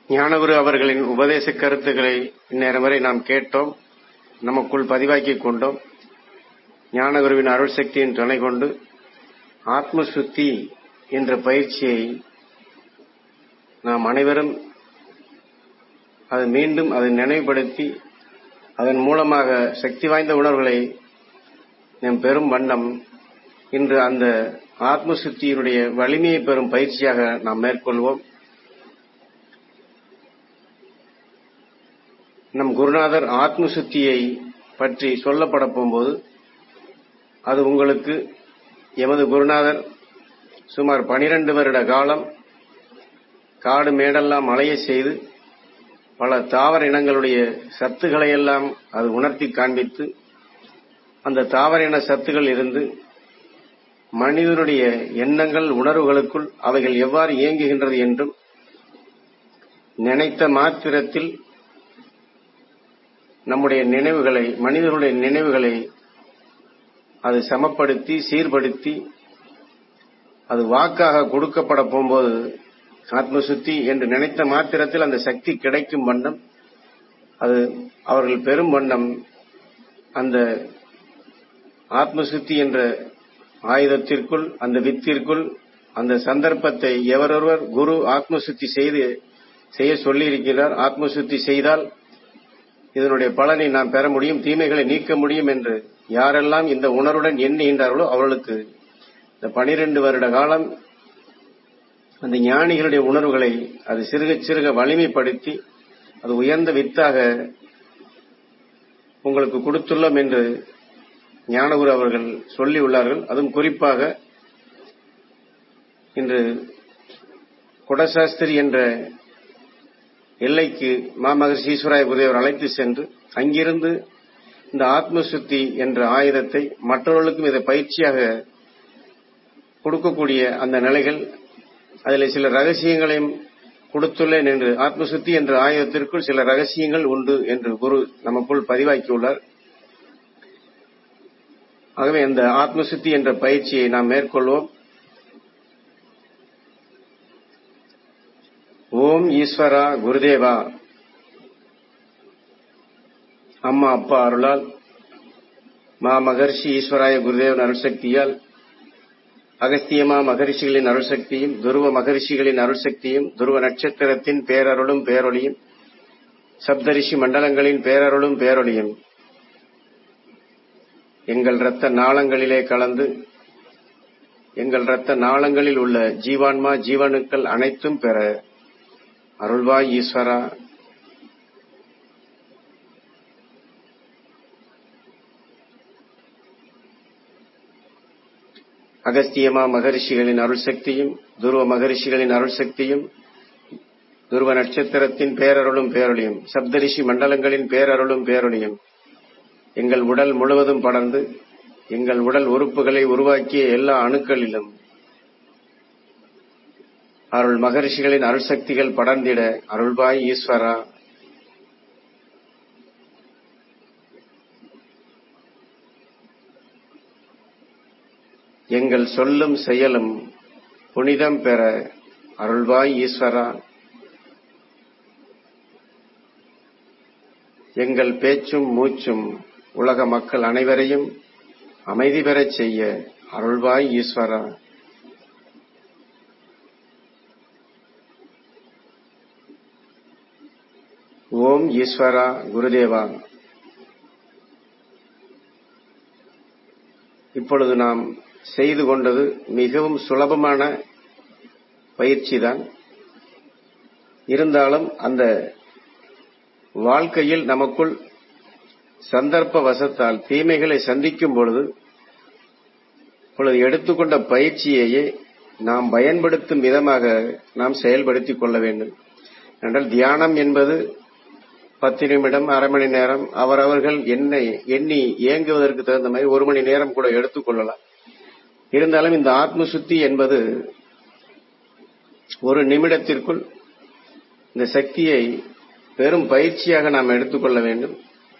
ஞானகுரு அவர்களின் உபதேச கருத்துக்களை இந்நேரம் வரை நாம் கேட்டோம் நமக்குள் பதிவாக்கிக் கொண்டோம் ஞானகுருவின் அருள் சக்தியின் துணை கொண்டு ஆத்ம சுத்தி என்ற பயிற்சியை நாம் அனைவரும் அது மீண்டும் அதை நினைவுபடுத்தி அதன் மூலமாக சக்தி வாய்ந்த உணர்வுகளை நம் பெரும் வண்ணம் இன்று அந்த ஆத்ம சுத்தியினுடைய வலிமையை பெறும் பயிற்சியாக நாம் மேற்கொள்வோம் நம் குருநாதர் ஆத்ம சுத்தியை பற்றி சொல்லப்பட போகும்போது அது உங்களுக்கு எமது குருநாதர் சுமார் பனிரெண்டு வருட காலம் காடு மேடெல்லாம் மழைய செய்து பல தாவர இனங்களுடைய சத்துக்களை எல்லாம் அது உணர்த்தி காண்பித்து அந்த தாவர இன சத்துகள் இருந்து மனிதனுடைய எண்ணங்கள் உணர்வுகளுக்குள் அவைகள் எவ்வாறு இயங்குகின்றது என்றும் நினைத்த மாத்திரத்தில் நம்முடைய நினைவுகளை மனிதனுடைய நினைவுகளை அது சமப்படுத்தி சீர்படுத்தி அது வாக்காக கொடுக்கப்பட போகும்போது ஆத்மசுத்தி என்று நினைத்த மாத்திரத்தில் அந்த சக்தி கிடைக்கும் வண்ணம் அது அவர்கள் பெரும் வண்ணம் அந்த ஆத்மசுத்தி என்ற ஆயுதத்திற்குள் அந்த வித்திற்குள் அந்த சந்தர்ப்பத்தை எவரொருவர் குரு ஆத்மசுத்தி செய்து செய்ய சொல்லியிருக்கிறார் ஆத்மசுத்தி செய்தால் இதனுடைய பலனை நாம் பெற முடியும் தீமைகளை நீக்க முடியும் என்று யாரெல்லாம் இந்த உணர்வுடன் எண்ணுகின்றார்களோ அவர்களுக்கு இந்த பனிரெண்டு வருட காலம் அந்த ஞானிகளுடைய உணர்வுகளை அது சிறுக சிறுக வலிமைப்படுத்தி அது உயர்ந்த வித்தாக உங்களுக்கு கொடுத்துள்ளோம் என்று ஞானகுரு அவர்கள் சொல்லியுள்ளார்கள் அதுவும் குறிப்பாக இன்று குடசாஸ்திரி என்ற எல்லைக்கு மாமகர் ஈஸ்வராய குருதேவர் அழைத்து சென்று அங்கிருந்து இந்த ஆத்மசுத்தி என்ற ஆயுதத்தை மற்றவர்களுக்கும் இதை பயிற்சியாக கொடுக்கக்கூடிய அந்த நிலைகள் அதில் சில ரகசியங்களையும் கொடுத்துள்ளேன் என்று ஆத்மசுத்தி என்ற ஆயுதத்திற்குள் சில ரகசியங்கள் உண்டு என்று குரு நமக்குள் பதிவாக்கியுள்ளார் ஆகவே அந்த ஆத்மசுத்தி என்ற பயிற்சியை நாம் மேற்கொள்வோம் ஓம் ஈஸ்வரா குருதேவா அம்மா அப்பா அருளால் மா மகர்ஷி ஈஸ்வராய குருதேவன் அருள்சக்தியால் அகஸ்தியமா மகரிஷிகளின் அருள்சக்தியும் துருவ மகரிஷிகளின் அருள்சக்தியும் துருவ நட்சத்திரத்தின் பேரருளும் பேரொழியும் சப்தரிஷி மண்டலங்களின் பேரருளும் பேரொழியும் எங்கள் இரத்த நாளங்களிலே கலந்து எங்கள் இரத்த நாளங்களில் உள்ள ஜீவான்மா ஜீவனுக்கள் அனைத்தும் பெற அருள்வாய் ஈஸ்வரா அகஸ்தியமா மகரிஷிகளின் அருள் சக்தியும் துருவ மகரிஷிகளின் அருள் சக்தியும் துருவ நட்சத்திரத்தின் பேரருளும் பேரொழியும் சப்தரிஷி மண்டலங்களின் பேரருளும் பேரொழியும் எங்கள் உடல் முழுவதும் படர்ந்து எங்கள் உடல் உறுப்புகளை உருவாக்கிய எல்லா அணுக்களிலும் அருள் மகரிஷிகளின் அருள் சக்திகள் படர்ந்திட அருள்பாய் ஈஸ்வரா எங்கள் சொல்லும் செயலும் புனிதம் பெற அருள்வாய் ஈஸ்வரா எங்கள் பேச்சும் மூச்சும் உலக மக்கள் அனைவரையும் அமைதி பெறச் செய்ய அருள்வாய் ஈஸ்வரா ஓம் ஈஸ்வரா குருதேவா இப்பொழுது நாம் செய்து கொண்டது மிகவும் சுலபமான பயிற்சிதான் இருந்தாலும் அந்த வாழ்க்கையில் நமக்குள் சந்தர்ப்ப வசத்தால் தீமைகளை சந்திக்கும் பொழுது பொழுது எடுத்துக்கொண்ட பயிற்சியையே நாம் பயன்படுத்தும் விதமாக நாம் செயல்படுத்திக் கொள்ள வேண்டும் என்றால் தியானம் என்பது பத்து நிமிடம் அரை மணி நேரம் அவரவர்கள் என்னை எண்ணி இயங்குவதற்கு தகுந்த மாதிரி ஒரு மணி நேரம் கூட எடுத்துக்கொள்ளலாம் இருந்தாலும் இந்த ஆத்ம சுத்தி என்பது ஒரு நிமிடத்திற்குள் இந்த சக்தியை பெரும் பயிற்சியாக நாம் எடுத்துக்கொள்ள வேண்டும்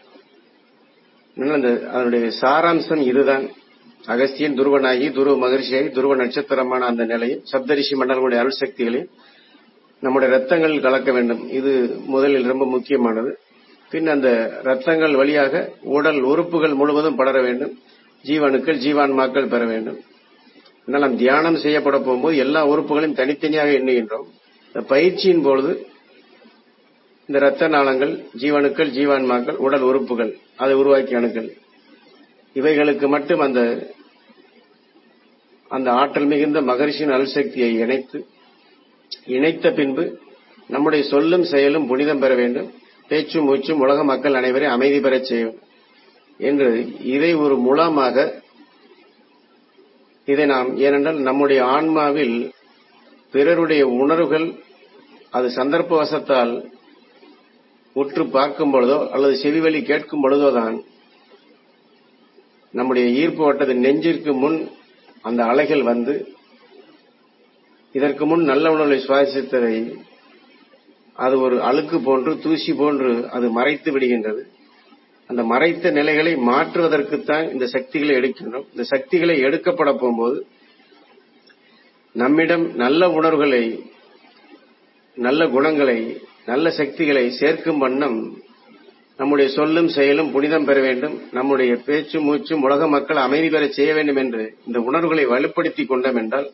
அந்த அதனுடைய சாராம்சம் இதுதான் அகஸ்தியன் துருவனாகி துருவ மகிழ்ச்சியாகி துருவ நட்சத்திரமான அந்த நிலையில் சப்தரிஷி மண்டலங்களுடைய அருள் சக்திகளையும் நம்முடைய ரத்தங்கள் கலக்க வேண்டும் இது முதலில் ரொம்ப முக்கியமானது பின் அந்த ரத்தங்கள் வழியாக உடல் உறுப்புகள் முழுவதும் படர வேண்டும் ஜீவனுக்கள் ஜீவான்மாக்கள் பெற வேண்டும் ஆனால் நாம் தியானம் செய்யப்பட போகும்போது எல்லா உறுப்புகளையும் தனித்தனியாக எண்ணுகின்றோம் இந்த பயிற்சியின் பொழுது இந்த இரத்த நாளங்கள் ஜீவனுக்கள் ஜீவான்மாக்கள் உடல் உறுப்புகள் அதை உருவாக்கிய அணுக்கள் இவைகளுக்கு மட்டும் அந்த அந்த ஆற்றல் மிகுந்த மகரிஷியின் அல்சக்தியை இணைத்து இணைத்த பின்பு நம்முடைய சொல்லும் செயலும் புனிதம் பெற வேண்டும் பேச்சும் மூச்சும் உலக மக்கள் அனைவரையும் அமைதி பெறச் செய்யும் என்று இதை ஒரு முலமாக இதை நாம் ஏனென்றால் நம்முடைய ஆன்மாவில் பிறருடைய உணர்வுகள் அது சந்தர்ப்பவசத்தால் உற்று பார்க்கும் பொழுதோ அல்லது செவிவழி கேட்கும் பொழுதோ தான் நம்முடைய ஈர்ப்பு வட்டது நெஞ்சிற்கு முன் அந்த அலைகள் வந்து இதற்கு முன் நல்ல உணர்வை சுவாசித்ததை அது ஒரு அழுக்கு போன்று தூசி போன்று அது மறைத்து விடுகின்றது அந்த மறைத்த நிலைகளை மாற்றுவதற்குத்தான் இந்த சக்திகளை எடுக்கின்றோம் இந்த சக்திகளை எடுக்கப்பட போகும்போது நம்மிடம் நல்ல உணர்வுகளை நல்ல குணங்களை நல்ல சக்திகளை சேர்க்கும் வண்ணம் நம்முடைய சொல்லும் செயலும் புனிதம் பெற வேண்டும் நம்முடைய பேச்சும் மூச்சும் உலக மக்கள் அமைதி பெற செய்ய வேண்டும் என்று இந்த உணர்வுகளை வலுப்படுத்தி கொண்டோம் என்றால்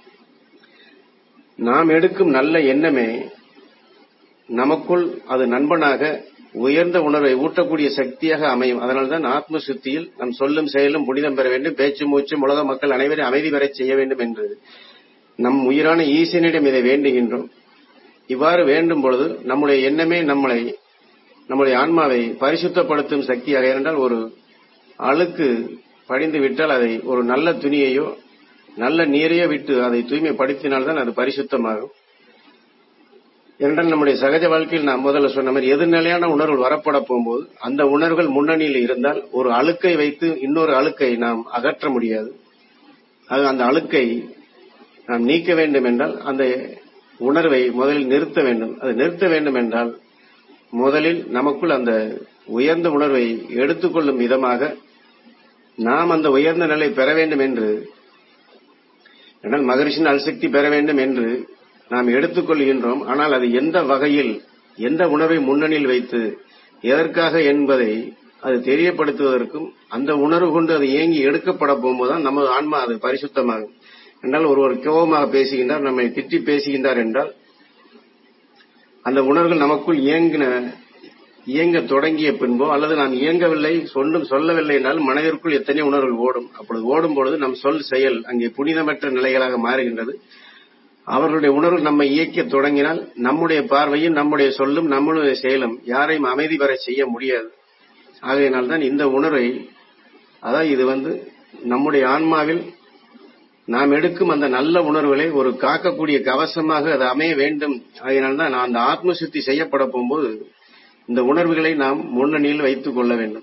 நாம் எடுக்கும் நல்ல எண்ணமே நமக்குள் அது நண்பனாக உயர்ந்த உணர்வை ஊட்டக்கூடிய சக்தியாக அமையும் அதனால்தான் ஆத்ம சுத்தியில் நம் சொல்லும் செயலும் புனிதம் பெற வேண்டும் பேச்சு மூச்சும் உலக மக்கள் அனைவரும் அமைதி பெறச் செய்ய வேண்டும் என்று நம் உயிரான ஈசனிடம் இதை வேண்டுகின்றோம் இவ்வாறு வேண்டும் பொழுது நம்முடைய எண்ணமே நம்மளை நம்முடைய ஆன்மாவை பரிசுத்தப்படுத்தும் சக்தியாக ஏனென்றால் ஒரு அழுக்கு படிந்து விட்டால் அதை ஒரு நல்ல துணியையோ நல்ல நீரையோ விட்டு அதை தூய்மைப்படுத்தினால்தான் அது பரிசுத்தமாகும் என்றால் நம்முடைய சகஜ வாழ்க்கையில் நான் முதல்ல சொன்ன மாதிரி எதிர்நிலையான உணர்வு வரப்பட போகும்போது அந்த உணர்வுகள் முன்னணியில் இருந்தால் ஒரு அழுக்கை வைத்து இன்னொரு அழுக்கை நாம் அகற்ற முடியாது அது அந்த அழுக்கை நாம் நீக்க வேண்டும் என்றால் அந்த உணர்வை முதலில் நிறுத்த வேண்டும் அது நிறுத்த வேண்டும் என்றால் முதலில் நமக்குள் அந்த உயர்ந்த உணர்வை எடுத்துக்கொள்ளும் விதமாக நாம் அந்த உயர்ந்த நிலை பெற வேண்டும் என்று என்றால் மகரிஷின் அல்சக்தி பெற வேண்டும் என்று நாம் எடுத்துக்கொள்கின்றோம் ஆனால் அது எந்த வகையில் எந்த உணர்வை முன்னணியில் வைத்து எதற்காக என்பதை அது தெரியப்படுத்துவதற்கும் அந்த உணர்வு கொண்டு அது இயங்கி எடுக்கப்பட போகும்போதுதான் நமது ஆன்மா அது பரிசுத்தமாகும் என்றால் ஒருவர் கோபமாக பேசுகின்றார் நம்மை திட்டி பேசுகின்றார் என்றால் அந்த உணர்வுகள் நமக்குள் இயங்கின இயங்க தொடங்கிய பின்போ அல்லது நாம் இயங்கவில்லை சொல்லும் சொல்லவில்லை என்றால் மனதிற்குள் எத்தனை உணர்வுகள் ஓடும் அப்பொழுது ஓடும் பொழுது நம் சொல் செயல் அங்கே புனிதமற்ற நிலைகளாக மாறுகின்றது அவர்களுடைய உணர்வு நம்மை இயக்க தொடங்கினால் நம்முடைய பார்வையும் நம்முடைய சொல்லும் நம்முடைய செயலும் யாரையும் அமைதி பெற செய்ய முடியாது ஆகையினால் தான் இந்த உணர்வை அதாவது இது வந்து நம்முடைய ஆன்மாவில் நாம் எடுக்கும் அந்த நல்ல உணர்வுகளை ஒரு காக்கக்கூடிய கவசமாக அது அமைய வேண்டும் அதனால் தான் அந்த ஆத்ம சுத்தி செய்யப்பட போகும்போது இந்த உணர்வுகளை நாம் முன்னணியில் வைத்துக் கொள்ள வேண்டும்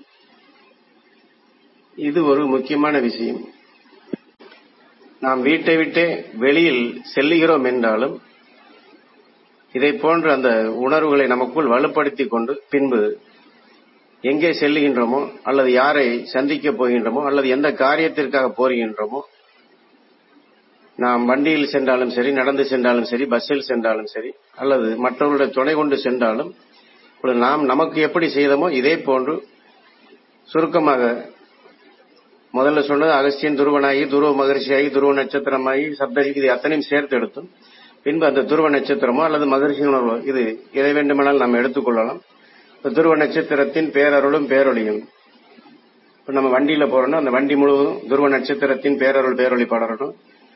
இது ஒரு முக்கியமான விஷயம் நாம் வீட்டை விட்டே வெளியில் செல்லுகிறோம் என்றாலும் இதை போன்ற அந்த உணர்வுகளை நமக்குள் வலுப்படுத்திக் கொண்டு பின்பு எங்கே செல்லுகின்றோமோ அல்லது யாரை சந்திக்கப் போகின்றோமோ அல்லது எந்த காரியத்திற்காக போகின்றோமோ நாம் வண்டியில் சென்றாலும் சரி நடந்து சென்றாலும் சரி பஸ்ஸில் சென்றாலும் சரி அல்லது மற்றவர்களுடைய துணை கொண்டு சென்றாலும் நாம் நமக்கு எப்படி செய்தோமோ இதே போன்று சுருக்கமாக முதல்ல சொன்னது அகஸ்தியன் துருவனாகி துருவ மகரிஷியாகி துருவ நட்சத்திரமாகி சப்தரிக்கு இது அத்தனையும் சேர்த்து எடுத்தோம் பின்பு அந்த துருவ நட்சத்திரமோ அல்லது மகரிஷி உணர்வோ இது எதை வேண்டுமானால் நாம் எடுத்துக்கொள்ளலாம் துருவ நட்சத்திரத்தின் பேரருளும் பேரொழியும் இப்ப நம்ம வண்டியில போறோம்னா அந்த வண்டி முழுவதும் துருவ நட்சத்திரத்தின் பேரருள் பேரொழி படரணும்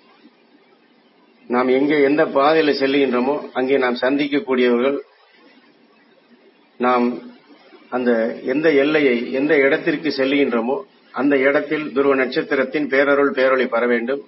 நாம் எங்கே எந்த பாதையில செல்லுகின்றோமோ அங்கே நாம் சந்திக்கக்கூடியவர்கள் நாம் அந்த எந்த எல்லையை எந்த இடத்திற்கு செல்லுகின்றோமோ அந்த இடத்தில் துருவ நட்சத்திரத்தின் பேரருள் பேரொளி பெற வேண்டும்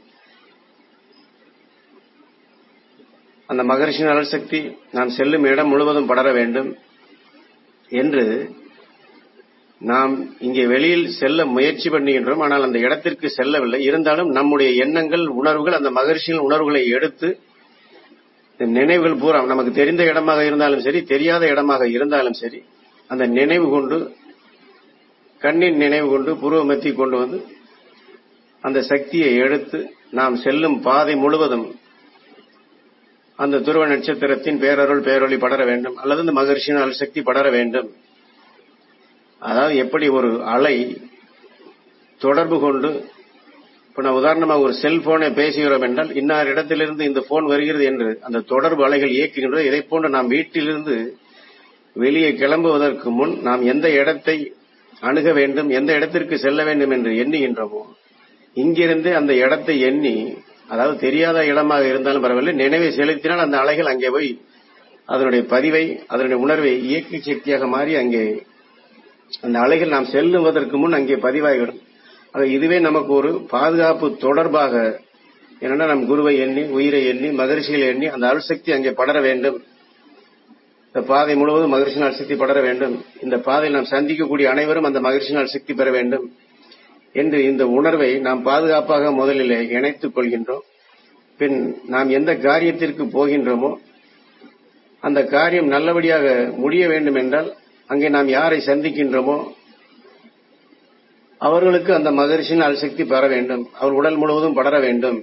அந்த மகரிஷின் அருள் சக்தி நாம் செல்லும் இடம் முழுவதும் படர வேண்டும் என்று நாம் இங்கே வெளியில் செல்ல முயற்சி பண்ணுகின்றோம் ஆனால் அந்த இடத்திற்கு செல்லவில்லை இருந்தாலும் நம்முடைய எண்ணங்கள் உணர்வுகள் அந்த மகரிஷியின் உணர்வுகளை எடுத்து நினைவுகள் பூரா நமக்கு தெரிந்த இடமாக இருந்தாலும் சரி தெரியாத இடமாக இருந்தாலும் சரி அந்த நினைவு கொண்டு கண்ணின் நினைவு கொண்டு புருவமத்தி கொண்டு வந்து அந்த சக்தியை எடுத்து நாம் செல்லும் பாதை முழுவதும் அந்த துருவ நட்சத்திரத்தின் பேரருள் பேரொளி படர வேண்டும் அல்லது இந்த மகர்ஷியின் அருள் சக்தி படர வேண்டும் அதாவது எப்படி ஒரு அலை தொடர்பு கொண்டு இப்ப நான் உதாரணமாக ஒரு செல்போனை பேசுகிறோம் என்றால் இன்னார் இடத்திலிருந்து இந்த போன் வருகிறது என்று அந்த தொடர்பு அலைகள் இயக்குகின்றது இதை போன்று நாம் வீட்டிலிருந்து வெளியே கிளம்புவதற்கு முன் நாம் எந்த இடத்தை அணுக வேண்டும் எந்த இடத்திற்கு செல்ல வேண்டும் என்று எண்ணுகின்றோமோ இங்கிருந்து அந்த இடத்தை எண்ணி அதாவது தெரியாத இடமாக இருந்தாலும் பரவாயில்லை நினைவை செலுத்தினால் அந்த அலைகள் அங்கே போய் அதனுடைய பதிவை அதனுடைய உணர்வை இயக்க சக்தியாக மாறி அங்கே அந்த அலைகள் நாம் செல்லுவதற்கு முன் அங்கே பதிவாகிவிடும் ஆக இதுவே நமக்கு ஒரு பாதுகாப்பு தொடர்பாக என்னன்னா நம் குருவை எண்ணி உயிரை எண்ணி மகரிஷிகளை எண்ணி அந்த அருள்சக்தி அங்கே படர வேண்டும் இந்த பாதை முழுவதும் மகிழ்ச்சியின் அரிசக்தி படர வேண்டும் இந்த பாதையில் நாம் சந்திக்கக்கூடிய அனைவரும் அந்த மகிழ்ச்சியின் அரிசக்தி பெற வேண்டும் என்று இந்த உணர்வை நாம் பாதுகாப்பாக முதலில் இணைத்துக் கொள்கின்றோம் பின் நாம் எந்த காரியத்திற்கு போகின்றோமோ அந்த காரியம் நல்லபடியாக முடிய வேண்டும் என்றால் அங்கே நாம் யாரை சந்திக்கின்றோமோ அவர்களுக்கு அந்த மகரிஷின் அல்சக்தி பெற வேண்டும் அவர் உடல் முழுவதும் படர வேண்டும்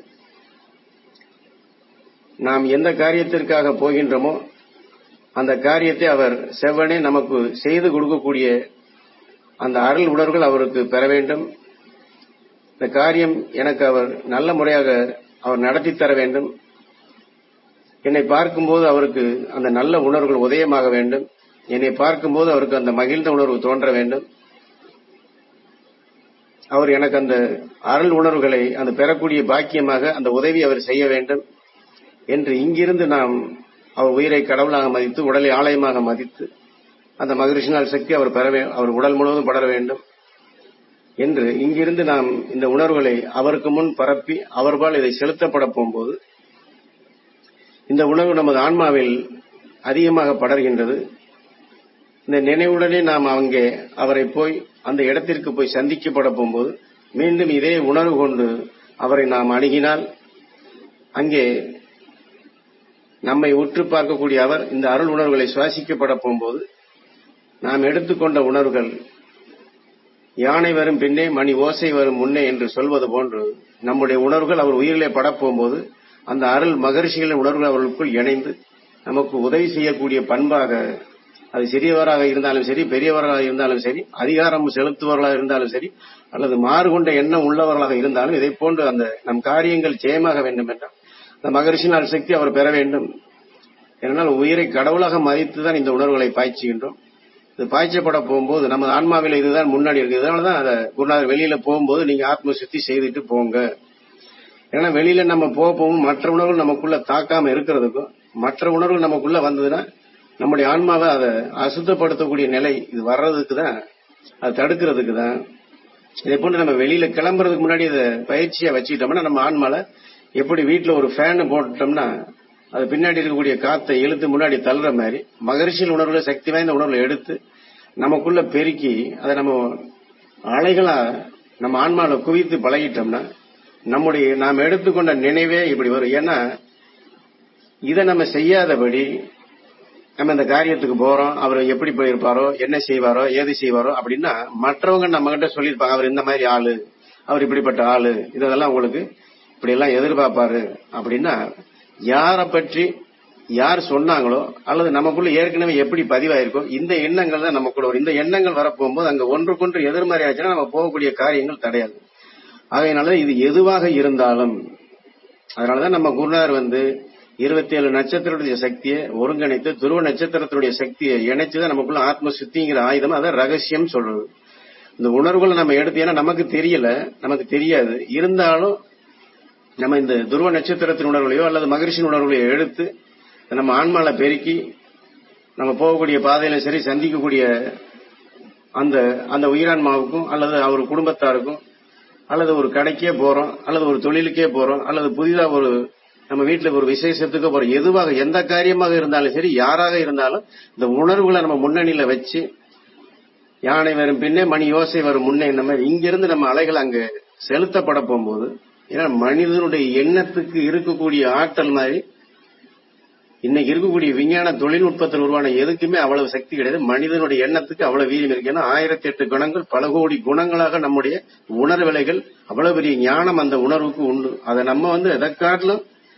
நாம் எந்த காரியத்திற்காக போகின்றோமோ அந்த காரியத்தை அவர் செவ்வனே நமக்கு செய்து கொடுக்கக்கூடிய அந்த அருள் உணர்வுகள் அவருக்கு பெற வேண்டும் இந்த காரியம் எனக்கு அவர் நல்ல முறையாக அவர் நடத்தி தர வேண்டும் என்னை பார்க்கும்போது அவருக்கு அந்த நல்ல உணர்வுகள் உதயமாக வேண்டும் என்னை பார்க்கும்போது அவருக்கு அந்த மகிழ்ந்த உணர்வு தோன்ற வேண்டும் அவர் எனக்கு அந்த அருள் உணர்வுகளை அந்த பெறக்கூடிய பாக்கியமாக அந்த உதவி அவர் செய்ய வேண்டும் என்று இங்கிருந்து நாம் அவர் உயிரை கடவுளாக மதித்து உடலை ஆலயமாக மதித்து அந்த மகிழ்ச்சினால் சக்தி அவர் பெற அவர் உடல் முழுவதும் படர வேண்டும் என்று இங்கிருந்து நாம் இந்த உணர்வுகளை அவருக்கு முன் பரப்பி அவர்பால் இதை செலுத்தப்பட போகும்போது இந்த உணர்வு நமது ஆன்மாவில் அதிகமாக படர்கின்றது இந்த நினைவுடனே நாம் அங்கே அவரை போய் அந்த இடத்திற்கு போய் சந்திக்கப்பட போகும்போது மீண்டும் இதே உணர்வு கொண்டு அவரை நாம் அணுகினால் அங்கே நம்மை உற்று பார்க்கக்கூடிய அவர் இந்த அருள் உணர்வுகளை சுவாசிக்கப்பட போகும்போது நாம் எடுத்துக்கொண்ட உணர்வுகள் யானை வரும் பின்னே மணி ஓசை வரும் முன்னே என்று சொல்வது போன்று நம்முடைய உணர்வுகள் அவர் உயிரிலே படப்போகும்போது அந்த அருள் மகர்ஷிகளின் உணர்வுகள் அவர்களுக்குள் இணைந்து நமக்கு உதவி செய்யக்கூடிய பண்பாக அது சிறியவராக இருந்தாலும் சரி பெரியவராக இருந்தாலும் சரி அதிகாரம் செலுத்துபவர்களாக இருந்தாலும் சரி அல்லது மாறுகொண்ட எண்ணம் உள்ளவர்களாக இருந்தாலும் இதை போன்று அந்த நம் காரியங்கள் ஜெயமாக வேண்டும் என்றால் அந்த மகரிஷினால் சக்தி அவர் பெற வேண்டும் ஏனென்றால் உயிரை கடவுளாக மதித்துதான் இந்த உணர்வுகளை பாய்ச்சுகின்றோம் இது பாய்ச்சப்பட போகும்போது நம்ம ஆன்மாவில் இதுதான் முன்னாடி இருக்கு இதனாலதான் அதை குருநாதர் வெளியில போகும்போது நீங்க ஆத்ம சுத்தி செய்துட்டு போங்க ஏன்னா வெளியில நம்ம போக போகும் மற்ற உணர்வுகள் நமக்குள்ள தாக்காம இருக்கிறதுக்கும் மற்ற உணர்வுகள் நமக்குள்ள வந்ததுன்னா நம்முடைய ஆன்மாவை அதை அசுத்தப்படுத்தக்கூடிய நிலை இது வர்றதுக்கு தான் அதை தடுக்கிறதுக்கு தான் இதே போன்று நம்ம வெளியில கிளம்புறதுக்கு முன்னாடி இதை பயிற்சியா வச்சுக்கிட்டோம்னா நம்ம ஆன்மால எப்படி வீட்டுல ஒரு ஃபேன் போட்டுட்டோம்னா அது பின்னாடி இருக்கக்கூடிய காத்தை இழுத்து முன்னாடி தள்ளுற மாதிரி மகரிஷியல் உணர்வுகளை சக்தி வாய்ந்த உணர்வுகளை எடுத்து நமக்குள்ள பெருக்கி அதை நம்ம அலைகளா நம்ம ஆன்மாவில குவித்து பழகிட்டோம்னா நம்முடைய நாம் எடுத்துக்கொண்ட நினைவே இப்படி வரும் ஏன்னா இதை நம்ம செய்யாதபடி நம்ம இந்த காரியத்துக்கு போறோம் அவர் எப்படி போயிருப்பாரோ என்ன செய்வாரோ ஏது செய்வாரோ அப்படின்னா மற்றவங்க நம்ம கிட்ட சொல்லியிருப்பாங்க அவர் இந்த மாதிரி ஆளு அவர் இப்படிப்பட்ட ஆளு இதெல்லாம் உங்களுக்கு இப்படி எல்லாம் எதிர்பார்ப்பாரு அப்படின்னா யாரை பற்றி யார் சொன்னாங்களோ அல்லது நமக்குள்ள ஏற்கனவே எப்படி பதிவாயிருக்கோ இந்த எண்ணங்கள் தான் நமக்குள்ள வரும் இந்த எண்ணங்கள் வரப்போகும்போது அங்க ஒன்றுக்கொன்று எதிர்மறை ஆச்சுன்னா நம்ம போகக்கூடிய காரியங்கள் தடையாது ஆகையினால இது எதுவாக இருந்தாலும் அதனாலதான் நம்ம குருநாதர் வந்து இருபத்தி ஏழு நட்சத்திரத்துடைய சக்தியை ஒருங்கிணைத்து துருவ நட்சத்திரத்துடைய சக்தியை இணைச்சுதான் நமக்குள்ள ஆத்ம சுத்திங்கிற ஆயுதம் அதை ரகசியம் சொல்றது இந்த உணர்வுகளை நம்ம எடுத்து ஏன்னா நமக்கு தெரியல நமக்கு தெரியாது இருந்தாலும் நம்ம இந்த துருவ நட்சத்திரத்தின் உணர்வுகளையோ அல்லது மகிழ்ச்சியின் உணர்வுகளையோ எடுத்து நம்ம ஆன்மால பெருக்கி நம்ம போகக்கூடிய பாதையில சரி சந்திக்கக்கூடிய அந்த அந்த உயிரான்மாவுக்கும் அல்லது அவர் குடும்பத்தாருக்கும் அல்லது ஒரு கடைக்கே போறோம் அல்லது ஒரு தொழிலுக்கே போறோம் அல்லது புதிதா ஒரு நம்ம வீட்டுல ஒரு விசேஷத்துக்கு போறோம் எதுவாக எந்த காரியமாக இருந்தாலும் சரி யாராக இருந்தாலும் இந்த உணர்வுகளை நம்ம முன்னணியில வச்சு யானை வரும் பின்னே மணி யோசை வரும் முன்னே இந்த மாதிரி இங்கிருந்து நம்ம அலைகள் அங்க செலுத்தப்பட போகும்போது ஏன்னா மனிதனுடைய எண்ணத்துக்கு இருக்கக்கூடிய ஆற்றல் மாதிரி இன்னைக்கு இருக்கக்கூடிய விஞ்ஞான தொழில்நுட்பத்தில் உருவான எதுக்குமே அவ்வளவு சக்தி கிடையாது மனிதனுடைய எண்ணத்துக்கு அவ்வளவு வீரியம் இருக்கு ஏன்னா ஆயிரத்தி எட்டு குணங்கள் பல கோடி குணங்களாக நம்முடைய உணர்விலைகள் அவ்வளவு பெரிய ஞானம் அந்த உணர்வுக்கு உண்டு அதை நம்ம வந்து எதை காட்டிலும்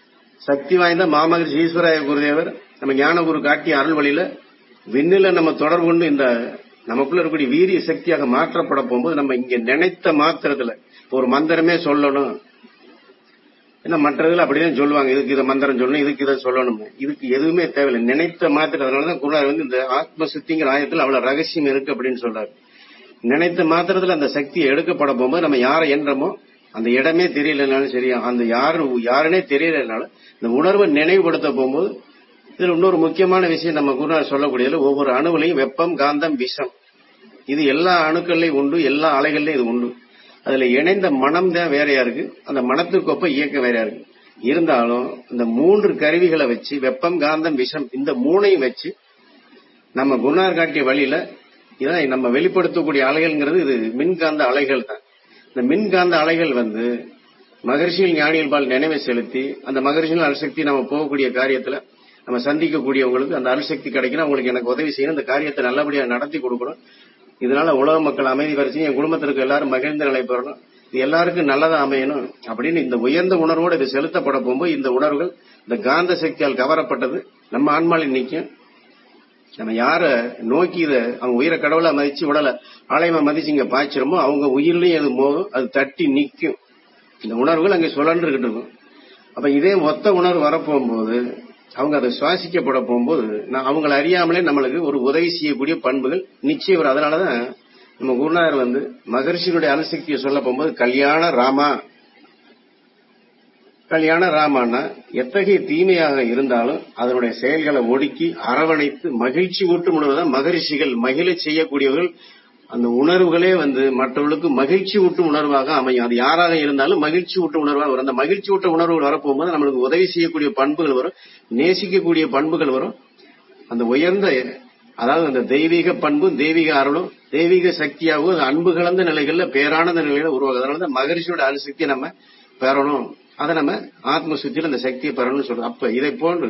சக்தி வாய்ந்த மாமகரிஷி ஈஸ்வராய குருதேவர் நம்ம ஞானகுரு காட்டிய அருள் வழியில விண்ணில நம்ம தொடர்பு கொண்டு இந்த நமக்குள்ள இருக்கக்கூடிய வீரிய சக்தியாக மாற்றப்பட போகும்போது நம்ம இங்க நினைத்த மாத்திரத்துல ஒரு மந்திரமே சொல்லணும் ஏன்னா மற்றதுல அப்படிதான் சொல்லுவாங்க இதுக்கு இதை மந்திரம் சொல்லணும் இதுக்கு இதை சொல்லணும் இதுக்கு எதுவுமே தேவையில்லை நினைத்த மாத்திரம் அதனாலதான் குருநாதர் வந்து இந்த ஆத்ம சுத்திங்கிற ஆயத்தில் அவ்வளவு ரகசியம் இருக்கு அப்படின்னு சொல்றாரு நினைத்த மாத்திரத்துல அந்த சக்தியை எடுக்கப்பட போகும்போது நம்ம யாரை என்றமோ அந்த இடமே தெரியலனாலும் சரி அந்த யாரு யாருனே தெரியலனாலும் இந்த உணர்வை நினைவுபடுத்த போகும்போது இதுல இன்னொரு முக்கியமான விஷயம் நம்ம குருநாதர் சொல்லக்கூடியதுல ஒவ்வொரு அணுவிலையும் வெப்பம் காந்தம் விஷம் இது எல்லா அணுக்கள்லயும் உண்டு எல்லா அலைகள்லயும் இது உண்டு அதுல இணைந்த மனம் தான் வேறையா இருக்கு அந்த மனத்திற்கொப்ப இயக்கம் வேறையா இருக்கு இருந்தாலும் இந்த மூன்று கருவிகளை வச்சு வெப்பம் காந்தம் விஷம் இந்த மூணையும் வச்சு நம்ம குருநாதர் காட்டிய வழியில இதான் நம்ம வெளிப்படுத்தக்கூடிய அலைகள்ங்கிறது இது மின்காந்த அலைகள் தான் இந்த மின்காந்த அலைகள் வந்து மகர்ஷிகள் ஞானிகள் பால் நினைவை செலுத்தி அந்த மகர்ஷிகள் அணுசக்தி நம்ம போகக்கூடிய காரியத்துல நம்ம சந்திக்கக்கூடியவங்களுக்கு அந்த அணுசக்தி கிடைக்கணும் அவங்களுக்கு எனக்கு உதவி செய்யணும் இந்த காரியத்தை நல்லபடியா நடத்தி கொடுக்கணும் இதனால உலக மக்கள் அமைதி வரிசையும் என் குடும்பத்திற்கு எல்லாரும் மகிழ்ந்த நிலை பெறணும் இது எல்லாருக்கும் நல்லதா அமையணும் அப்படின்னு இந்த உயர்ந்த உணர்வோடு இது செலுத்தப்பட போகும்போது இந்த உணர்வுகள் இந்த காந்த சக்தியால் கவரப்பட்டது நம்ம ஆன்மாவில் நிற்கும் நம்ம யார நோக்கி இத அவங்க உயிரை கடவுளா மதிச்சு உடலை ஆலயமா மதிச்சு இங்க பாய்ச்சிரமோ அவங்க உயிரிலையும் அது மோதும் அது தட்டி நிக்கும் இந்த உணர்வுகள் அங்க சுழன்றுகிட்டு இருக்கும் அப்ப இதே மொத்த உணர்வு வரப்போகும்போது அவங்க அதை சுவாசிக்கப்பட போகும்போது நான் அவங்களை அறியாமலே நம்மளுக்கு ஒரு உதவி செய்யக்கூடிய பண்புகள் நிச்சயம் வரும் அதனாலதான் நம்ம குருநாதர் வந்து மகர்ஷியினுடைய அணுசக்தியை சொல்ல போகும்போது கல்யாண ராமா கல்யாண ராமான்னா எத்தகைய தீமையாக இருந்தாலும் அதனுடைய செயல்களை ஒடுக்கி அரவணைத்து மகிழ்ச்சி ஊட்டும் உணர்வுதான் மகரிஷிகள் மகிழ செய்யக்கூடியவர்கள் அந்த உணர்வுகளே வந்து மற்றவர்களுக்கு மகிழ்ச்சி ஊட்டும் உணர்வாக அமையும் அது யாராக இருந்தாலும் மகிழ்ச்சி ஊட்டும் உணர்வாக வரும் அந்த மகிழ்ச்சி ஊட்ட உணர்வுகள் வரப்போகும்போது நம்மளுக்கு உதவி செய்யக்கூடிய பண்புகள் வரும் நேசிக்கக்கூடிய பண்புகள் வரும் அந்த உயர்ந்த அதாவது அந்த தெய்வீக பண்பும் தெய்வீக அருளும் தெய்வீக சக்தியாகவும் அது அன்பு கலந்த நிலைகள்ல பேரானந்த நிலையில உருவாகுது அதனாலதான் மகரிஷியோட அணுசக்தியை நம்ம பெறணும் அதை நம்ம ஆத்ம சுத்தியில் அந்த சக்தியை பெறணும்னு சொல்றோம் அப்ப இதை போன்று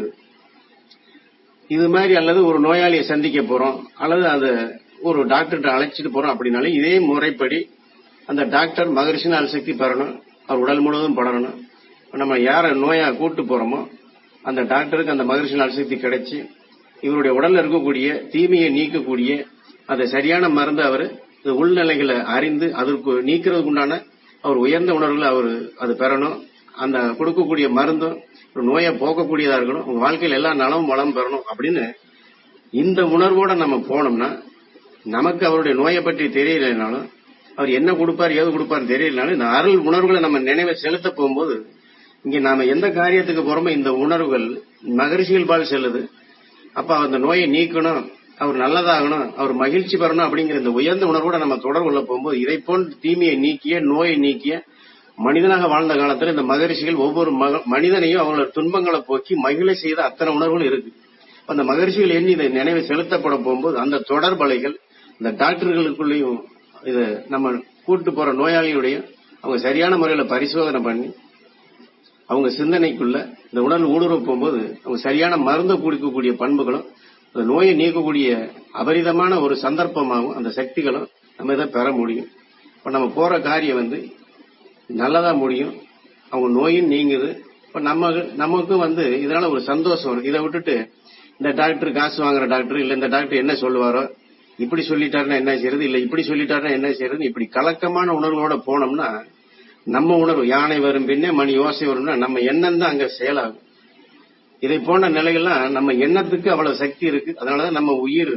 இது மாதிரி அல்லது ஒரு நோயாளியை சந்திக்க போறோம் அல்லது அது ஒரு டாக்டர்கிட்ட அழைச்சிட்டு போறோம் அப்படின்னாலே இதே முறைப்படி அந்த டாக்டர் மகரிஷின் அணுசக்தி பெறணும் அவர் உடல் முழுவதும் படரணும் நம்ம யார நோயா கூட்டு போறோமோ அந்த டாக்டருக்கு அந்த மகரிஷின் அணுசக்தி கிடைச்சி இவருடைய உடல்ல இருக்கக்கூடிய தீமையை நீக்கக்கூடிய அந்த சரியான மருந்து அவர் உள்நிலைகளை அறிந்து அதற்கு நீக்கிறதுக்கு உண்டான அவர் உயர்ந்த உணர்வுகளை அவர் அது பெறணும் அந்த கொடுக்கக்கூடிய மருந்தும் ஒரு நோயை போக்கக்கூடியதா இருக்கணும் உங்க வாழ்க்கையில் எல்லா நலமும் வளம் பெறணும் அப்படின்னு இந்த உணர்வோட நம்ம போனோம்னா நமக்கு அவருடைய நோயை பற்றி தெரியலைனாலும் அவர் என்ன கொடுப்பார் ஏது கொடுப்பார் தெரியலனாலும் இந்த அருள் உணர்வுகளை நம்ம நினைவை செலுத்த போகும்போது இங்க நாம எந்த காரியத்துக்கு போறோமோ இந்த உணர்வுகள் மகரிஷிகள் பால் செல்லுது அப்ப அந்த நோயை நீக்கணும் அவர் நல்லதாகணும் அவர் மகிழ்ச்சி பெறணும் அப்படிங்கிற இந்த உயர்ந்த உணர்வோட நம்ம தொடர்பு கொள்ள போகும்போது இதை போன்ற தீமையை நீக்கிய நோயை நீக்கிய மனிதனாக வாழ்ந்த காலத்துல இந்த மகரிஷிகள் ஒவ்வொரு மனிதனையும் அவங்களோட துன்பங்களை போக்கி மகிழ செய்த அத்தனை உணர்வுகள் இருக்கு அந்த மகரிஷிகள் எண்ணி இதை நினைவை செலுத்தப்பட போகும்போது அந்த தொடர்பலைகள் இந்த டாக்டர்களுக்குள்ளேயும் இது நம்ம கூட்டு போற நோயாளியுடைய அவங்க சரியான முறையில பரிசோதனை பண்ணி அவங்க சிந்தனைக்குள்ள இந்த உணர்வு ஊடுருவ போகும்போது அவங்க சரியான மருந்தை குடிக்கக்கூடிய பண்புகளும் அந்த நோயை நீக்கக்கூடிய அபரிதமான ஒரு சந்தர்ப்பமாகவும் அந்த சக்திகளும் நம்ம இதை பெற முடியும் இப்ப நம்ம போற காரியம் வந்து நல்லதா முடியும் அவங்க நோயும் நீங்குது இப்ப நம்ம நமக்கும் வந்து இதனால ஒரு சந்தோஷம் வரும் இதை விட்டுட்டு இந்த டாக்டர் காசு வாங்குற டாக்டர் இல்ல இந்த டாக்டர் என்ன சொல்லுவாரோ இப்படி சொல்லிட்டாருன்னா என்ன செய்யறது இல்ல இப்படி சொல்லிட்டாருன்னா என்ன செய்யறது இப்படி கலக்கமான உணர்வோட போனோம்னா நம்ம உணர்வு யானை வரும் பின்னே மணி யோசை வரும்னா நம்ம எண்ணம் தான் அங்க செயலாகும் இதை போன்ற நிலைகள்லாம் நம்ம எண்ணத்துக்கு அவ்வளவு சக்தி இருக்கு அதனாலதான் நம்ம உயிர்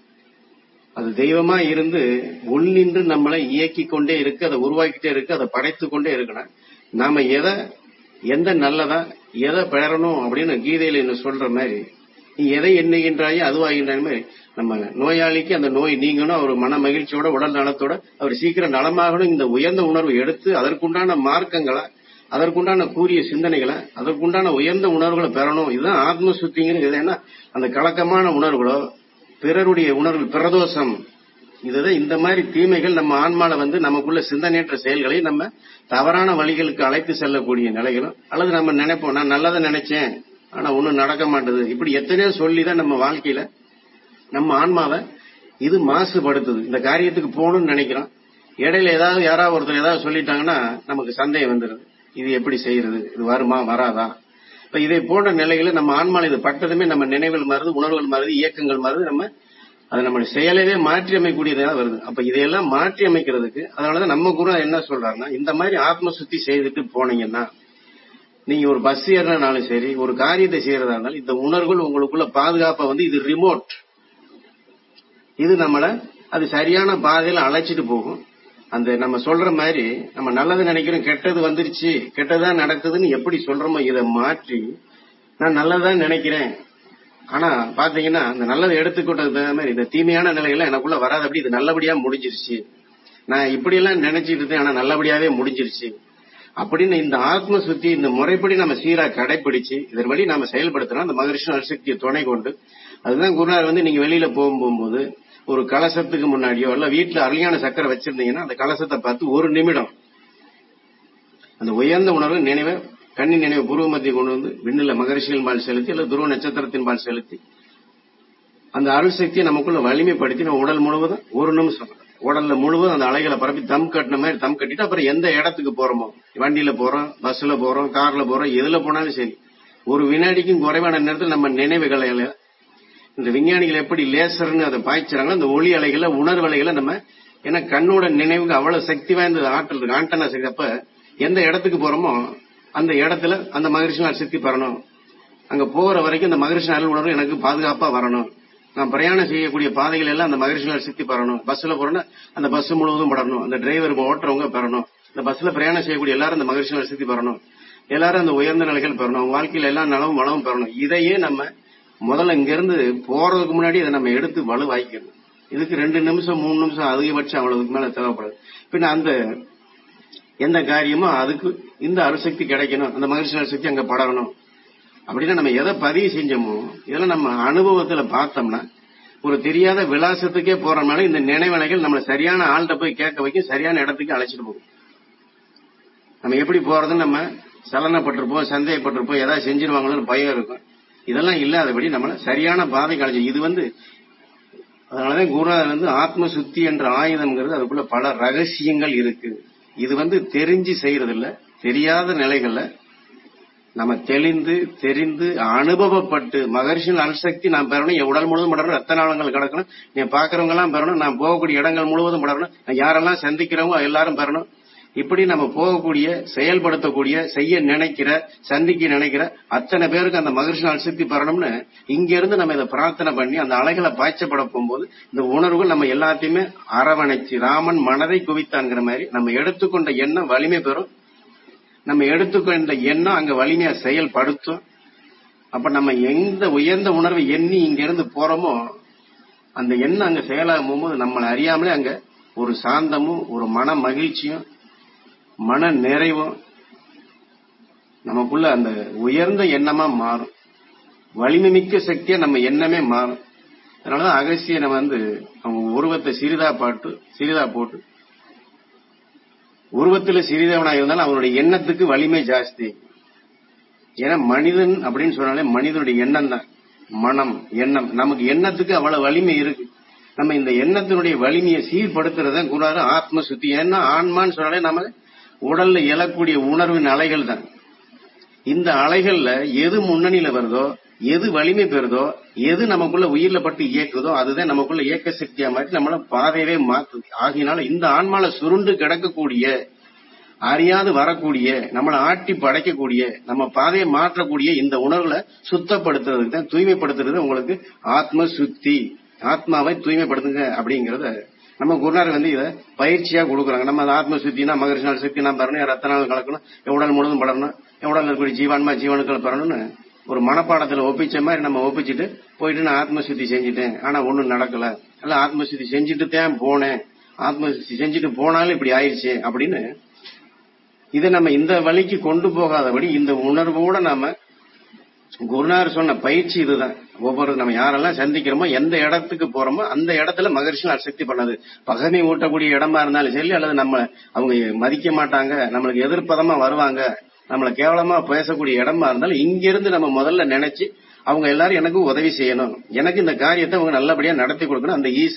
அது தெய்வமா இருந்து உள்நின்று நம்மளை இயக்கி கொண்டே இருக்கு அதை உருவாக்கிட்டே இருக்கு அதை படைத்து கொண்டே இருக்கணும் நாம எதை எந்த நல்லதா எதை பெறணும் அப்படின்னு கீதையில என்ன சொல்ற மாதிரி நீ எதை எண்ணுகின்றாயோ அதுவாகின்ற மாதிரி நம்ம நோயாளிக்கு அந்த நோய் நீங்கணும் அவர் மன மகிழ்ச்சியோட உடல் நலத்தோட அவர் சீக்கிரம் நலமாகணும் இந்த உயர்ந்த உணர்வு எடுத்து அதற்குண்டான மார்க்கங்களை அதற்குண்டான கூறிய சிந்தனைகளை அதற்குண்டான உயர்ந்த உணர்வுகளை பெறணும் இதுதான் ஆத்ம சுத்திங்கிறது ஏன்னா அந்த கலக்கமான உணர்வுகளோ பிறருடைய உணர்வு பிரதோஷம் இதுதான் இந்த மாதிரி தீமைகள் நம்ம ஆன்மால வந்து நமக்குள்ள சிந்தனையற்ற செயல்களை நம்ம தவறான வழிகளுக்கு அழைத்து செல்லக்கூடிய நிலைகளும் அல்லது நம்ம நினைப்போம் நான் நல்லதை நினைச்சேன் ஆனா ஒண்ணும் நடக்க மாட்டேது இப்படி எத்தனையோ சொல்லிதான் நம்ம வாழ்க்கையில நம்ம ஆன்மாவை இது மாசுபடுத்துது இந்த காரியத்துக்கு போகணும்னு நினைக்கிறோம் இடையில ஏதாவது யாராவது ஒருத்தர் ஏதாவது சொல்லிட்டாங்கன்னா நமக்கு சந்தேகம் வந்துருது இது எப்படி செய்யறது இது வருமா வராதா இப்ப இதை போன்ற நிலையில நம்ம ஆன்மால இது பட்டதுமே நம்ம நினைவுகள் மாறுது உணர்வுகள் மாறுது இயக்கங்கள் மாறுது நம்ம அது நம்ம செயலவே மாற்றி அமைக்கக்கூடியதா வருது அப்ப இதையெல்லாம் மாற்றி அமைக்கிறதுக்கு அதனாலதான் நம்ம குரு என்ன சொல்றாருன்னா இந்த மாதிரி ஆத்ம சுத்தி செய்துட்டு போனீங்கன்னா நீங்க ஒரு பஸ் ஏறினாலும் சரி ஒரு காரியத்தை செய்யறதா இருந்தாலும் இந்த உணர்வுகள் உங்களுக்குள்ள பாதுகாப்பா வந்து இது ரிமோட் இது நம்மள அது சரியான பாதையில அழைச்சிட்டு போகும் அந்த நம்ம சொல்ற மாதிரி நம்ம நல்லது நினைக்கிறோம் கெட்டது வந்துருச்சு கெட்டதா நடக்குதுன்னு எப்படி சொல்றோமோ இதை மாற்றி நான் நல்லதான் நினைக்கிறேன் ஆனா பாத்தீங்கன்னா அந்த நல்லதை எடுத்துக்கிட்டது தகுந்த மாதிரி இந்த தீமையான நிலைகள்லாம் எனக்குள்ள வராதபடி இது நல்லபடியா முடிஞ்சிருச்சு நான் இப்படி எல்லாம் நினைச்சிட்டு இருந்தேன் ஆனா நல்லபடியாவே முடிஞ்சிருச்சு அப்படின்னு இந்த ஆத்ம சுத்தி இந்த முறைப்படி நம்ம சீரா கடைபிடிச்சு இதன் வழி நாம செயல்படுத்தினா அந்த மகரிஷி அரிசக்தியை துணை கொண்டு அதுதான் குருநாதர் வந்து நீங்க வெளியில போகும்போது ஒரு கலசத்துக்கு முன்னாடியோ இல்ல வீட்டுல அருளியான சக்கரை வச்சிருந்தீங்கன்னா அந்த கலசத்தை பார்த்து ஒரு நிமிடம் அந்த உயர்ந்த உணர்வு நினைவை கண்ணி நினைவு பூர்வ மத்திய கொண்டு வந்து விண்ணில மகரிஷிகள் பால் செலுத்தி அல்ல துருவ நட்சத்திரத்தின் பால் செலுத்தி அந்த அருள் சக்தியை நமக்குள்ள வலிமைப்படுத்தி நம்ம உடல் முழுவதும் ஒரு நிமிஷம் உடல்ல முழுவதும் அந்த அலைகளை பரப்பி தம் கட்டின மாதிரி தம் கட்டிட்டு அப்புறம் எந்த இடத்துக்கு போறோமோ வண்டியில போறோம் பஸ்ல போறோம் கார்ல போறோம் எதுல போனாலும் சரி ஒரு வினாடிக்கும் குறைவான நேரத்தில் நம்ம நினைவுகளை இந்த விஞ்ஞானிகள் எப்படி லேசர்னு அதை பாய்ச்சுறாங்களோ அந்த ஒளி அலைகளை உணர்வு அலைகளை நம்ம ஏன்னா கண்ணோட நினைவுக்கு அவ்வளவு சக்தி வாய்ந்த ஆற்றல் இருக்கு ஆண்டனா சக்தி அப்ப எந்த இடத்துக்கு போறோமோ அந்த இடத்துல அந்த மகரிஷி சக்தி பெறணும் அங்க போற வரைக்கும் அந்த மகரிஷி அருள் உணர்வு எனக்கு பாதுகாப்பா வரணும் நான் பிரயாணம் செய்யக்கூடிய பாதைகள் எல்லாம் அந்த மகரிஷி சக்தி பெறணும் பஸ்ல போறோம்னா அந்த பஸ் முழுவதும் படணும் அந்த டிரைவர் ஓட்டுறவங்க பெறணும் இந்த பஸ்ல பிரயாணம் செய்யக்கூடிய எல்லாரும் அந்த மகரிஷி சக்தி பெறணும் எல்லாரும் அந்த உயர்ந்த நிலைகள் பெறணும் அவங்க வாழ்க்கையில எல்லா நலவும் வளமும் பெறணும் இதையே நம்ம முதல்ல இங்க இருந்து போறதுக்கு முன்னாடி இதை நம்ம எடுத்து வலுவாய்க்கணும் இதுக்கு ரெண்டு நிமிஷம் மூணு நிமிஷம் அதிகபட்சம் அவ்வளவுக்கு மேல தேவைப்படுது பின்ன அந்த எந்த காரியமோ அதுக்கு இந்த அணுசக்தி கிடைக்கணும் அந்த மகிழ்ச்சி அணுசக்தி அங்க படரணும் அப்படின்னா நம்ம எதை பதிவு செஞ்சோமோ இதெல்லாம் நம்ம அனுபவத்துல பார்த்தோம்னா ஒரு தெரியாத விலாசத்துக்கே போறதுனால இந்த நினைவலைகள் நம்மள சரியான ஆள்கிட்ட போய் கேட்க வைக்கும் சரியான இடத்துக்கு அழைச்சிட்டு போகும் நம்ம எப்படி போறதுன்னு நம்ம சலனப்பட்டிருப்போம் சந்தேகப்பட்டிருப்போம் ஏதாவது செஞ்சிருவாங்களோன்னு பயம் இருக்கும் இதெல்லாம் இல்லாதபடி நம்மள சரியான பாதை கழிச்சு இது வந்து அதனாலதான் குருநாதர் வந்து ஆத்ம சுத்தி என்ற ஆயுதம்ங்கிறது அதுக்குள்ள பல ரகசியங்கள் இருக்கு இது வந்து தெரிஞ்சு செய்யறது இல்ல தெரியாத நிலைகள்ல நம்ம தெளிந்து தெரிந்து அனுபவப்பட்டு மகர்ஷியின் அணுசக்தி நான் பெறணும் என் உடல் முழுவதும் படணும் ரத்த நாளங்கள் கிடக்கணும் என் பாக்குறவங்க எல்லாம் பெறணும் நான் போகக்கூடிய இடங்கள் முழுவதும் படணும் நான் யாரெல்லாம் சந்திக்கிறவங்க எல்லாரும் பெறணும் இப்படி நம்ம போகக்கூடிய செயல்படுத்தக்கூடிய செய்ய நினைக்கிற சந்திக்க நினைக்கிற அத்தனை பேருக்கு அந்த மகிழ்ச்சி அணுசக்தி பெறணும்னு இங்க இருந்து நம்ம இதை பிரார்த்தனை பண்ணி அந்த அலைகளை பாய்ச்சப்பட போகும்போது இந்த உணர்வுகள் நம்ம எல்லாத்தையுமே அரவணைச்சு ராமன் மனதை குவித்தான்ங்கிற மாதிரி நம்ம எடுத்துக்கொண்ட எண்ணம் வலிமை பெறும் நம்ம எடுத்துக்கொண்ட எண்ணம் அங்க வலிமையா செயல்படுத்தும் அப்ப நம்ம எந்த உயர்ந்த உணர்வை எண்ணி இங்க இருந்து போறோமோ அந்த எண்ணம் அங்க செயலாகும் போகும்போது நம்மளை அறியாமலே அங்க ஒரு சாந்தமும் ஒரு மன மகிழ்ச்சியும் மன நிறைவும் நமக்குள்ள அந்த உயர்ந்த எண்ணமா மாறும் வலிமை மிக்க சக்தியா நம்ம எண்ணமே மாறும் அதனாலதான் அகசியனை வந்து அவங்க உருவத்தை சிறிதா பாட்டு சிறிதா போட்டு உருவத்துல சிறிதவனா இருந்தாலும் அவனுடைய எண்ணத்துக்கு வலிமை ஜாஸ்தி ஏன்னா மனிதன் அப்படின்னு சொன்னாலே மனிதனுடைய எண்ணம் தான் மனம் எண்ணம் நமக்கு எண்ணத்துக்கு அவ்வளவு வலிமை இருக்கு நம்ம இந்த எண்ணத்தினுடைய வலிமையை சீர்படுத்துறத கூடாது ஆத்ம சுத்தி ஏன்னா ஆன்மான்னு சொன்னாலே நம்ம உடல்ல எழக்கூடிய உணர்வின் அலைகள் தான் இந்த அலைகள்ல எது முன்னணியில வருதோ எது வலிமை பெறுதோ எது நமக்குள்ள உயிர்ல பட்டு இயக்குதோ அதுதான் நமக்குள்ள இயக்க சக்தியா மாற்றி நம்மள பாதையவே மாத்துது ஆகியனால இந்த ஆன்மால சுருண்டு கிடக்கக்கூடிய அறியாது வரக்கூடிய நம்மளை ஆட்டி படைக்கக்கூடிய நம்ம பாதையை மாற்றக்கூடிய இந்த உணர்வுல சுத்தப்படுத்துறதுக்கு தான் தூய்மைப்படுத்துறது உங்களுக்கு ஆத்ம சுத்தி ஆத்மாவை தூய்மைப்படுத்துங்க அப்படிங்கறத நம்ம குருநாதர் வந்து இதை பயிற்சியா கொடுக்குறாங்க நம்ம ஆத்ம சுத்தினா மகரிஷி நாள் சக்தி நான் பெறணும் ரத்த நாள் கலக்கணும் உடல் முழுவதும் படணும் உடல் இருக்கக்கூடிய ஜீவான்மா ஜீவனுக்கள் பெறணும்னு ஒரு மனப்பாடத்துல ஒப்பிச்ச மாதிரி நம்ம ஒப்பிச்சுட்டு போயிட்டு நான் ஆத்ம சுத்தி செஞ்சுட்டேன் ஆனா ஒண்ணும் நடக்கல அல்ல ஆத்ம சுத்தி செஞ்சுட்டு தான் போனேன் ஆத்ம சுத்தி செஞ்சுட்டு போனாலும் இப்படி ஆயிடுச்சு அப்படின்னு இதை நம்ம இந்த வழிக்கு கொண்டு போகாதபடி இந்த உணர்வோட நாம குருநாதர் சொன்ன பயிற்சி இதுதான் ஒவ்வொரு நம்ம யாரெல்லாம் சந்திக்கிறோமோ எந்த இடத்துக்கு போறோமோ அந்த இடத்துல மகர்ஷி அசக்தி பண்ணது பகமை ஊட்டக்கூடிய இடமா இருந்தாலும் சரி அல்லது நம்ம அவங்க மதிக்க மாட்டாங்க நம்மளுக்கு எதிர்ப்பதமா வருவாங்க நம்மள கேவலமா பேசக்கூடிய இடமா இருந்தாலும் இங்கிருந்து நம்ம முதல்ல நினைச்சு அவங்க எல்லாரும் எனக்கு உதவி செய்யணும் எனக்கு இந்த காரியத்தை அவங்க நல்லபடியா நடத்தி கொடுக்கணும் அந்த ஈசன்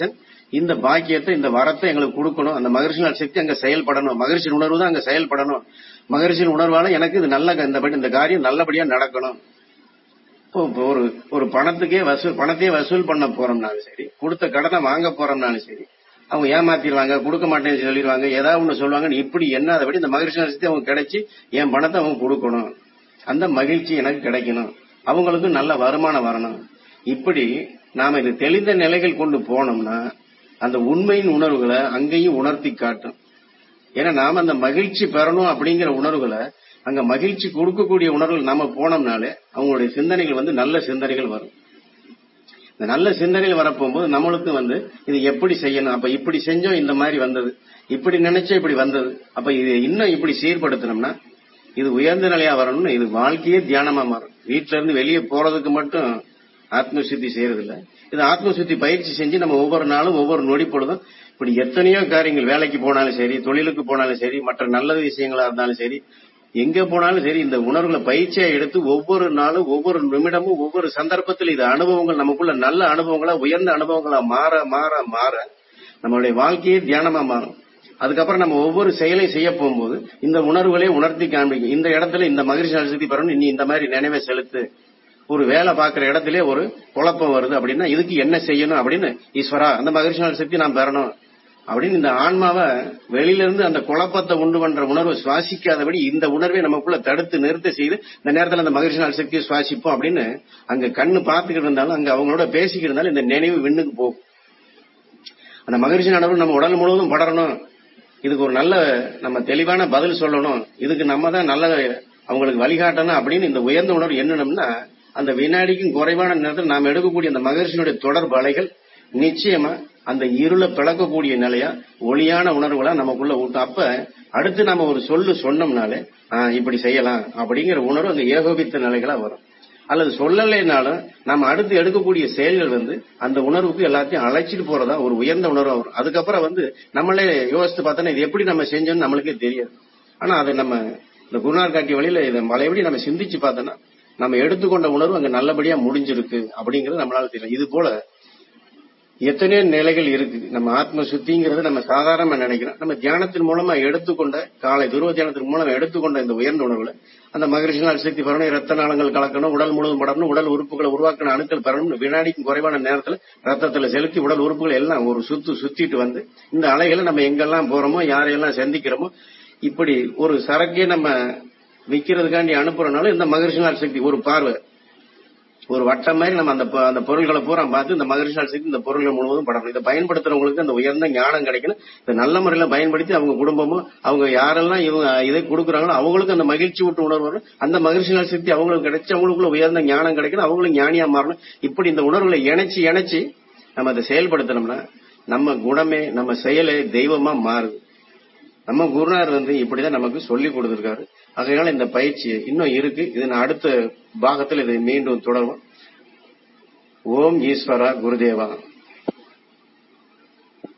இந்த பாக்கியத்தை இந்த வரத்தை எங்களுக்கு கொடுக்கணும் அந்த மகரிஷினால் சக்தி அங்க செயல்படணும் மகரிஷின் உணர்வு தான் அங்க செயல்படணும் மகரிஷின் உணர்வால எனக்கு இது நல்ல இந்த இந்த காரியம் நல்லபடியா நடக்கணும் இப்போ இப்போ ஒரு ஒரு பணத்துக்கே வசூல் பணத்தையே வசூல் பண்ண போறோம்னாலும் சரி கொடுத்த கடனை வாங்க போறோம்னாலும் சரி அவங்க ஏமாத்திடுவாங்க கொடுக்க மாட்டேன்னு சொல்லிடுவாங்க ஏதாவது ஒண்ணு சொல்லுவாங்க இப்படி என்ன அதை விட இந்த மகிழ்ச்சி நடிச்சு அவங்க கிடைச்சி என் பணத்தை அவங்க கொடுக்கணும் அந்த மகிழ்ச்சி எனக்கு கிடைக்கணும் அவங்களுக்கு நல்ல வருமானம் வரணும் இப்படி நாம இது தெளிந்த நிலைகள் கொண்டு போனோம்னா அந்த உண்மையின் உணர்வுகளை அங்கேயும் உணர்த்தி காட்டும் ஏன்னா நாம அந்த மகிழ்ச்சி பெறணும் அப்படிங்கிற உணர்வுகளை அங்க மகிழ்ச்சி கொடுக்கக்கூடிய உணர்வுகள் நாம போனோம்னாலே அவங்களுடைய சிந்தனைகள் வந்து நல்ல சிந்தனைகள் வரும் இந்த நல்ல சிந்தனைகள் வரப்போகும்போது நம்மளுக்கு வந்து இது எப்படி செய்யணும் அப்ப இப்படி செஞ்சோம் இந்த மாதிரி வந்தது இப்படி நினைச்சா இப்படி வந்தது அப்ப இது இன்னும் இப்படி சீர்படுத்தணும்னா இது உயர்ந்த நிலையா வரணும்னு இது வாழ்க்கையே தியானமா மாறும் வீட்டுல இருந்து வெளியே போறதுக்கு மட்டும் ஆத்ம சுத்தி செய்யறது இல்ல இது ஆத்ம சுத்தி பயிற்சி செஞ்சு நம்ம ஒவ்வொரு நாளும் ஒவ்வொரு நொடி பொழுதும் இப்படி எத்தனையோ காரியங்கள் வேலைக்கு போனாலும் சரி தொழிலுக்கு போனாலும் சரி மற்ற நல்ல விஷயங்களா இருந்தாலும் சரி எங்க போனாலும் சரி இந்த உணர்வுகளை பயிற்சியா எடுத்து ஒவ்வொரு நாளும் ஒவ்வொரு நிமிடமும் ஒவ்வொரு சந்தர்ப்பத்தில் இது அனுபவங்கள் நமக்குள்ள நல்ல அனுபவங்களா உயர்ந்த அனுபவங்களா மாற மாற மாற நம்மளுடைய வாழ்க்கையே தியானமா மாறும் அதுக்கப்புறம் நம்ம ஒவ்வொரு செயலை செய்ய போகும்போது இந்த உணர்வுகளே உணர்த்தி காண்பிக்கும் இந்த இடத்துல இந்த மகிழ்ச்சி அழுத்தி பெறணும் நீ இந்த மாதிரி நினைவை செலுத்து ஒரு வேலை பார்க்கிற இடத்துல ஒரு குழப்பம் வருது அப்படின்னா இதுக்கு என்ன செய்யணும் அப்படின்னு ஈஸ்வரா அந்த மகிழ்ச்சி சக்தி நான் பெறணும் அப்படின்னு இந்த ஆன்மாவை வெளியில இருந்து அந்த குழப்பத்தை உண்டு பண்ற உணர்வை சுவாசிக்காதபடி இந்த உணர்வை நமக்குள்ள தடுத்து நிறுத்த செய்து இந்த நேரத்தில் அந்த மகிழ்ச்சி நாள் சக்தியை சுவாசிப்போம் அப்படின்னு அங்க கண்ணு பார்த்துக்கிட்டு இருந்தாலும் அங்க அவங்களோட பேசிக்கிட்டு இருந்தாலும் இந்த நினைவு விண்ணுக்கு போகும் அந்த மகிழ்ச்சி நடவு நம்ம உடல் முழுவதும் படரணும் இதுக்கு ஒரு நல்ல நம்ம தெளிவான பதில் சொல்லணும் இதுக்கு நம்ம தான் நல்ல அவங்களுக்கு வழிகாட்டணும் அப்படின்னு இந்த உயர்ந்த உணர்வு என்னணும்னா அந்த வினாடிக்கும் குறைவான நேரத்தில் நாம் எடுக்கக்கூடிய அந்த மகிழ்ச்சியினுடைய தொடர்பு அலைகள் நிச்சயமா அந்த இருளை பிளக்கக்கூடிய நிலையா ஒளியான உணர்வுகளா நமக்குள்ள ஊட்டும் அப்ப அடுத்து நம்ம ஒரு சொல்லு சொன்னோம்னாலே ஆஹ் இப்படி செய்யலாம் அப்படிங்கிற உணர்வு அங்க ஏகோபித்த நிலைகளா வரும் அல்லது சொல்லலைனாலும் நம்ம அடுத்து எடுக்கக்கூடிய செயல்கள் வந்து அந்த உணர்வுக்கு எல்லாத்தையும் அழைச்சிட்டு போறதா ஒரு உயர்ந்த உணர்வு வரும் அதுக்கப்புறம் வந்து நம்மளே யோசித்து பார்த்தோன்னா இது எப்படி நம்ம செஞ்சோம்னு நம்மளுக்கே தெரியாது ஆனா அதை நம்ம இந்த குருநார் காட்டிய வழியில இதை மலையபடி நம்ம சிந்திச்சு பார்த்தோம்னா நம்ம எடுத்துக்கொண்ட உணர்வு அங்க நல்லபடியா முடிஞ்சிருக்கு அப்படிங்கறது நம்மளால தெரியும் இது போல எத்தனையோ நிலைகள் இருக்கு நம்ம ஆத்ம சுத்திங்கிறது நம்ம சாதாரணமா நினைக்கிறோம் நம்ம தியானத்தின் மூலமா எடுத்துக்கொண்ட காலை துருவ தியானத்தின் மூலம் எடுத்துக்கொண்ட இந்த உயர்ந்த உணவுல அந்த மகிழ்ச்சி நாள் சக்தி பெறணும் ரத்த நாளங்கள் கலக்கணும் உடல் முழுவதும் படணும் உடல் உறுப்புகளை உருவாக்கணும் அணுக்கள் பெறணும் வினாடிக்கும் குறைவான நேரத்துல ரத்தத்துல செலுத்தி உடல் உறுப்புகள் எல்லாம் ஒரு சுத்து சுத்திட்டு வந்து இந்த அலைகளை நம்ம எங்கெல்லாம் போறோமோ யாரையெல்லாம் சந்திக்கிறோமோ இப்படி ஒரு சரக்கே நம்ம விக்கிறதுக்காண்டி அனுப்புறதுனால இந்த மகிழ்ச்சி நாள் சக்தி ஒரு பார்வை ஒரு வட்டம் மாதிரி நம்ம அந்த அந்த பொருள்களை பூரா பார்த்து இந்த மகிழ்ச்சி சக்தி இந்த பொருள்கள் முழுவதும் படணும் இதை பயன்படுத்துறவங்களுக்கு அந்த உயர்ந்த ஞானம் கிடைக்கணும் இதை நல்ல முறையில பயன்படுத்தி அவங்க குடும்பமும் அவங்க யாரெல்லாம் இவங்க இதை கொடுக்குறாங்களோ அவங்களுக்கு அந்த மகிழ்ச்சி விட்டு உணர்வு வரும் அந்த மகிழ்ச்சி சக்தி அவங்களுக்கு கிடைச்சு அவங்களுக்குள்ள உயர்ந்த ஞானம் கிடைக்கணும் அவங்களும் ஞானியா மாறணும் இப்படி இந்த உணர்வுகளை இணைச்சு இணைச்சு நம்ம அதை செயல்படுத்தணும்னா நம்ம குணமே நம்ம செயலே தெய்வமா மாறுது நம்ம குருநார் வந்து இப்படிதான் நமக்கு சொல்லி கொடுத்திருக்காரு அதனால இந்த பயிற்சி இன்னும் இருக்கு இது நான் அடுத்த பாகத்தில் இதை மீண்டும் தொடரும் ஓம் ஈஸ்வரா குருதேவா